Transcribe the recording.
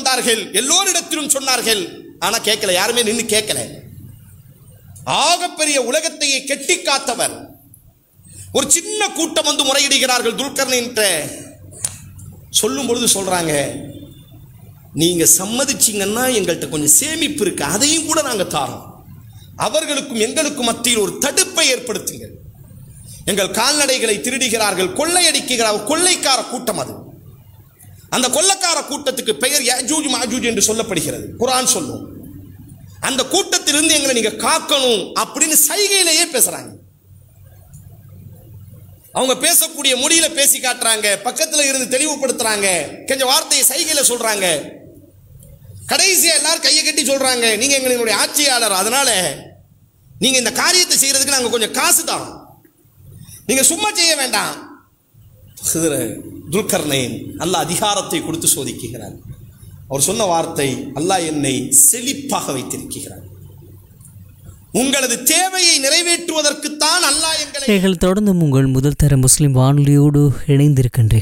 கொண்டார்கள் எல்லோரிடத்திலும் சொன்னார்கள் ஆனா கேட்கல யாருமே நின்னு கேட்கல ஆகப்பெரிய உலகத்தையே கெட்டி காத்தவர் ஒரு சின்ன கூட்டம் வந்து முறையிடுகிறார்கள் துல்கர்ணின்ற சொல்லும் பொழுது சொல்றாங்க நீங்க சம்மதிச்சீங்கன்னா எங்கள்கிட்ட கொஞ்சம் சேமிப்பு இருக்கு அதையும் கூட நாங்க தாரோம் அவர்களுக்கும் எங்களுக்கும் மத்தியில் ஒரு தடுப்பை ஏற்படுத்துங்க எங்கள் கால்நடைகளை திருடுகிறார்கள் கொள்ளையடிக்கிறார்கள் கொள்ளைக்கார கூட்டம் அது அந்த கொள்ளைக்கார கூட்டத்துக்கு பெயர் யாஜூஜ் மாஜூஜ் என்று சொல்லப்படுகிறது குரான் சொல்லும் அந்த கூட்டத்திலிருந்து எங்களை நீங்க காக்கணும் அப்படின்னு சைகையிலேயே பேசுறாங்க அவங்க பேசக்கூடிய மொழியில பேசி காட்டுறாங்க பக்கத்துல இருந்து தெளிவுபடுத்துறாங்க கொஞ்சம் வார்த்தையை சைகையில சொல்றாங்க கடைசியா எல்லாரும் கையை கட்டி சொல்றாங்க நீங்க எங்களுடைய ஆட்சியாளர் அதனால நீங்க இந்த காரியத்தை செய்யறதுக்கு நாங்க கொஞ்சம் காசு தரோம் நீங்க சும்மா செய்ய வேண்டாம் துல்கர்ணைன் அல்லாஹ் அதிகாரத்தை கொடுத்து சோதிக்கிறார் அவர் சொன்ன வார்த்தை அல்லாஹ் என்னை செழிப்பாக வைத்திருக்கிறார் உங்களது தேவையை நிறைவேற்றுவதற்குத்தான் அல்லாஹ் எங்களை நீங்கள் தொடர்ந்தும் உங்கள் முதல் தர முஸ்லிம் வானொலியோடு இணைந்திருக்கின்றீர்கள்